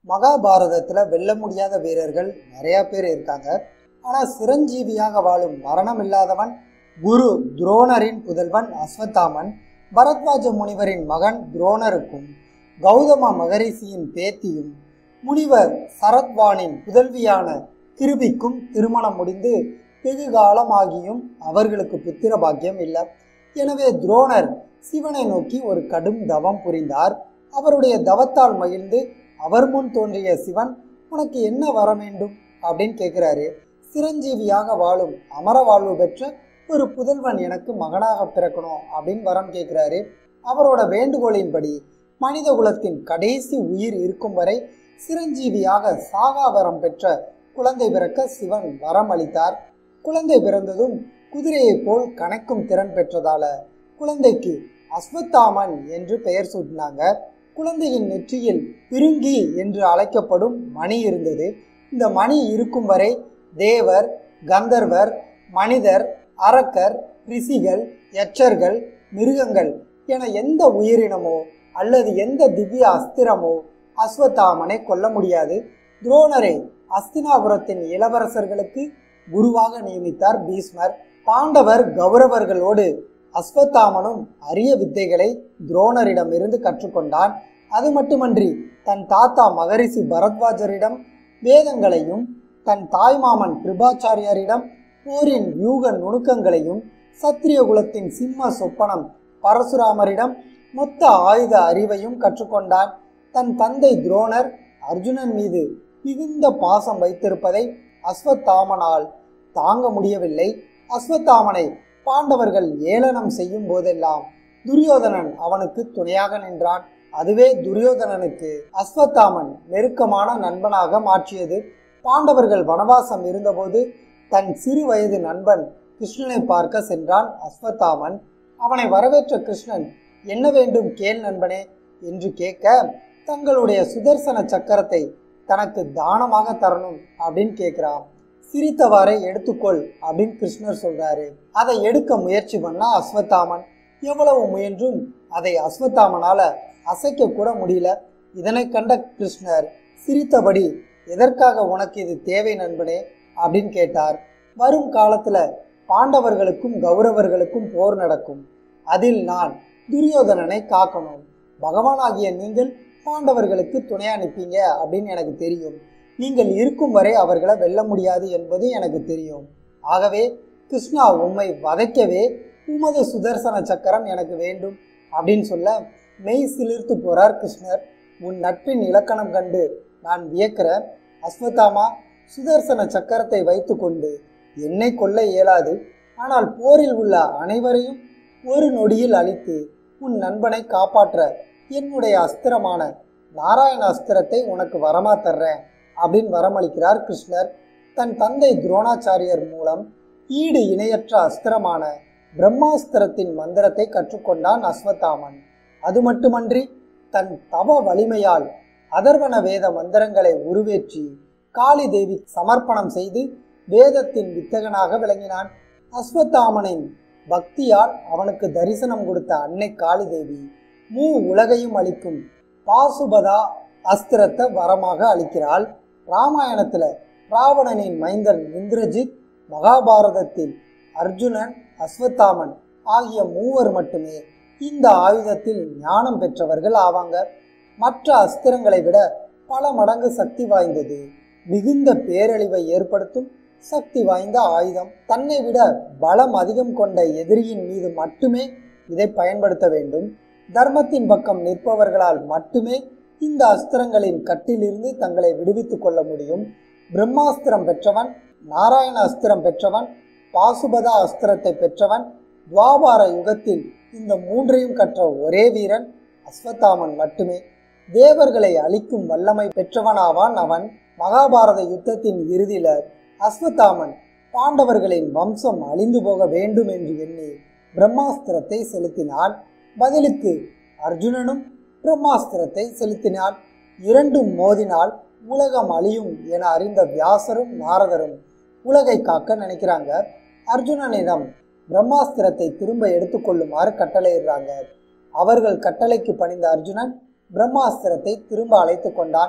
மகாபாரதத்துல வெல்ல முடியாத வீரர்கள் நிறைய பேர் இருக்காங்க ஆனா சிரஞ்சீவியாக வாழும் மரணம் இல்லாதவன் குரு துரோணரின் புதல்வன் அஸ்வத்தாமன் பரத்வாஜ முனிவரின் மகன் துரோணருக்கும் கௌதம மகரிஷியின் பேத்தியும் முனிவர் சரத்வானின் புதல்வியான கிருபிக்கும் திருமணம் முடிந்து வெகு காலமாகியும் அவர்களுக்கு புத்திர பாக்கியம் இல்லை எனவே துரோணர் சிவனை நோக்கி ஒரு கடும் தவம் புரிந்தார் அவருடைய தவத்தால் மகிழ்ந்து அவர் முன் தோன்றிய சிவன் உனக்கு என்ன வர வேண்டும் அப்படின்னு கேட்குறாரு சிரஞ்சீவியாக வாழும் அமர வாழ்வு பெற்ற ஒரு புதல்வன் எனக்கு மகனாக பிறக்கணும் அப்படின்னு வரம் கேட்குறாரு அவரோட வேண்டுகோளின்படி மனித குலத்தின் கடைசி உயிர் இருக்கும் வரை சிரஞ்சீவியாக சாகா வரம் பெற்ற குழந்தை பிறக்க சிவன் வரம் அளித்தார் குழந்தை பிறந்ததும் குதிரையைப் போல் கணக்கும் திறன் பெற்றதால குழந்தைக்கு அஸ்வத்தாமன் என்று பெயர் சூட்டினாங்க குழந்தையின் நெற்றியில் பிருங்கி என்று அழைக்கப்படும் மணி இருந்தது இந்த மணி இருக்கும் வரை தேவர் கந்தர்வர் மனிதர் அரக்கர் ரிஷிகள் யட்சர்கள் மிருகங்கள் என எந்த உயிரினமோ அல்லது எந்த திவ்ய அஸ்திரமோ அஸ்வத்தாமனை கொல்ல முடியாது துரோணரை அஸ்தினாபுரத்தின் இளவரசர்களுக்கு குருவாக நியமித்தார் பீஸ்மர் பாண்டவர் கௌரவர்களோடு அஸ்வத்தாமனும் அரிய வித்தைகளை துரோணரிடமிருந்து கற்றுக்கொண்டான் அது மட்டுமன்றி தன் தாத்தா மகரிஷி பரத்வாஜரிடம் வேதங்களையும் தன் தாய்மாமன் கிருபாச்சாரியரிடம் போரின் யூக நுணுக்கங்களையும் சத்திரிய குலத்தின் சிம்ம சொப்பனம் பரசுராமரிடம் மொத்த ஆயுத அறிவையும் கற்றுக்கொண்டான் தன் தந்தை துரோணர் அர்ஜுனன் மீது மிகுந்த பாசம் வைத்திருப்பதை அஸ்வத்தாமனால் தாங்க முடியவில்லை அஸ்வத்தாமனை பாண்டவர்கள் ஏளனம் செய்யும் போதெல்லாம் துரியோதனன் அவனுக்கு துணையாக நின்றான் அதுவே துரியோதனனுக்கு அஸ்வத்தாமன் நெருக்கமான நண்பனாக மாற்றியது பாண்டவர்கள் வனவாசம் இருந்தபோது தன் சிறு வயது நண்பன் கிருஷ்ணனை பார்க்க சென்றான் அஸ்வத்தாமன் அவனை வரவேற்ற கிருஷ்ணன் என்ன வேண்டும் கேள் நண்பனே என்று கேட்க தங்களுடைய சுதர்சன சக்கரத்தை தனக்கு தானமாக தரணும் அப்படின்னு கேட்கிறான் சிரித்தவாறே எடுத்துக்கொள் அப்படின்னு கிருஷ்ணர் சொல்றாரு அதை எடுக்க முயற்சி பண்ணா அஸ்வத்தாமன் எவ்வளவு முயன்றும் அதை அஸ்வத்தாமனால அசைக்க கூட முடியல இதனை கண்ட கிருஷ்ணர் சிரித்தபடி எதற்காக உனக்கு இது தேவை நண்பனே அப்படின்னு கேட்டார் வரும் காலத்துல பாண்டவர்களுக்கும் கௌரவர்களுக்கும் போர் நடக்கும் அதில் நான் துரியோதனனை காக்கணும் பகவானாகிய நீங்கள் பாண்டவர்களுக்கு துணை அனுப்பீங்க அப்படின்னு எனக்கு தெரியும் நீங்கள் இருக்கும் வரை அவர்களை வெல்ல முடியாது என்பது எனக்கு தெரியும் ஆகவே கிருஷ்ணா உம்மை வதைக்கவே உமது சுதர்சன சக்கரம் எனக்கு வேண்டும் அப்படின்னு சொல்ல மெய் சிலிர்த்து போறார் கிருஷ்ணர் உன் நட்பின் இலக்கணம் கண்டு நான் வியக்கிறேன் அஸ்வத்தாமா சுதர்சன சக்கரத்தை வைத்துக்கொண்டு என்னை கொல்ல இயலாது ஆனால் போரில் உள்ள அனைவரையும் ஒரு நொடியில் அழித்து உன் நண்பனை காப்பாற்ற என்னுடைய அஸ்திரமான நாராயண அஸ்திரத்தை உனக்கு வரமா தர்றேன் அப்படின்னு வரமளிக்கிறார் கிருஷ்ணர் தன் தந்தை துரோணாச்சாரியர் மூலம் ஈடு இணையற்ற அஸ்திரமான பிரம்மாஸ்திரத்தின் மந்திரத்தை கற்றுக்கொண்டான் அஸ்வத்தாமன் அது மட்டுமன்றி தன் தவ வலிமையால் அதர்வன வேத மந்திரங்களை உருவேற்றி காளி தேவி சமர்ப்பணம் செய்து வேதத்தின் வித்தகனாக விளங்கினான் அஸ்வத்தாமனின் பக்தியால் அவனுக்கு தரிசனம் கொடுத்த அன்னை காளி தேவி மூ உலகையும் அளிக்கும் பாசுபதா அஸ்திரத்தை வரமாக அளிக்கிறாள் ராமாயணத்துல ராவணனின் மைந்தன் இந்திரஜித் மகாபாரதத்தில் அர்ஜுனன் அஸ்வத்தாமன் ஆகிய மூவர் மட்டுமே இந்த ஆயுதத்தில் ஞானம் பெற்றவர்கள் ஆவாங்க மற்ற அஸ்திரங்களை விட பல மடங்கு சக்தி வாய்ந்தது மிகுந்த பேரழிவை ஏற்படுத்தும் சக்தி வாய்ந்த ஆயுதம் தன்னை விட பலம் அதிகம் கொண்ட எதிரியின் மீது மட்டுமே இதை பயன்படுத்த வேண்டும் தர்மத்தின் பக்கம் நிற்பவர்களால் மட்டுமே இந்த அஸ்திரங்களின் கட்டிலிருந்து தங்களை விடுவித்துக் கொள்ள முடியும் பிரம்மாஸ்திரம் பெற்றவன் நாராயண அஸ்திரம் பெற்றவன் பாசுபதா அஸ்திரத்தை பெற்றவன் துவாபார யுகத்தில் இந்த மூன்றையும் கற்ற ஒரே வீரன் அஸ்வத்தாமன் மட்டுமே தேவர்களை அழிக்கும் வல்லமை பெற்றவனாவான் அவன் மகாபாரத யுத்தத்தின் இறுதியில அஸ்வத்தாமன் பாண்டவர்களின் வம்சம் அழிந்து போக வேண்டும் என்று எண்ணி பிரம்மாஸ்திரத்தை செலுத்தினான் பதிலுக்கு அர்ஜுனனும் பிரம்மாஸ்திரத்தை செலுத்தினான் இரண்டும் மோதினால் உலகம் அழியும் என அறிந்த வியாசரும் நாரதரும் உலகை காக்க நினைக்கிறாங்க அர்ஜுனனிடம் பிரம்மாஸ்திரத்தை திரும்ப எடுத்துக்கொள்ளுமாறு கட்டளையிடுறாங்க அவர்கள் கட்டளைக்கு பணிந்த அர்ஜுனன் பிரம்மாஸ்திரத்தை திரும்ப அழைத்து கொண்டான்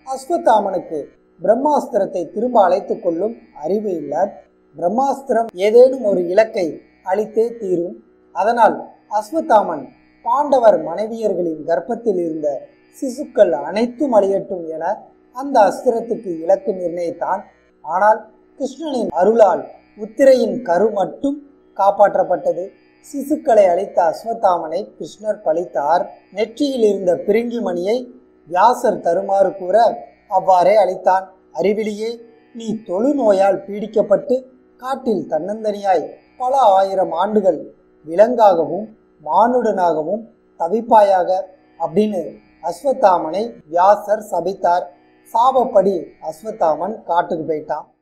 அஸ்வத்தாமனுக்கு பிரம்மாஸ்திரத்தை திரும்ப அழைத்து கொள்ளும் அறிவு இல்லை பிரம்மாஸ்திரம் ஏதேனும் ஒரு இலக்கை அளித்தே தீரும் அதனால் அஸ்வத்தாமன் பாண்டவர் மனைவியர்களின் கர்ப்பத்தில் இருந்த சிசுக்கள் அனைத்தும் அழியட்டும் என அந்த அஸ்திரத்துக்கு இலக்கு நிர்ணயித்தான் ஆனால் கிருஷ்ணனின் அருளால் உத்திரையின் கரு மட்டும் காப்பாற்றப்பட்டது சிசுக்களை அளித்த அஸ்வத்தாமனை கிருஷ்ணர் பழித்தார் நெற்றியில் இருந்த பிரிங்கி மணியை வியாசர் தருமாறு கூற அவ்வாறே அளித்தான் அறிவிலியே நீ தொழுநோயால் பீடிக்கப்பட்டு காட்டில் தன்னந்தனியாய் பல ஆயிரம் ஆண்டுகள் விலங்காகவும் மானுடனாகவும் தவிப்பாயாக அப்படின்னு அஸ்வத்தாமனை வியாசர் சபித்தார் சாபப்படி அஸ்வத்தாமன் காட்டுக்கு போயிட்டான்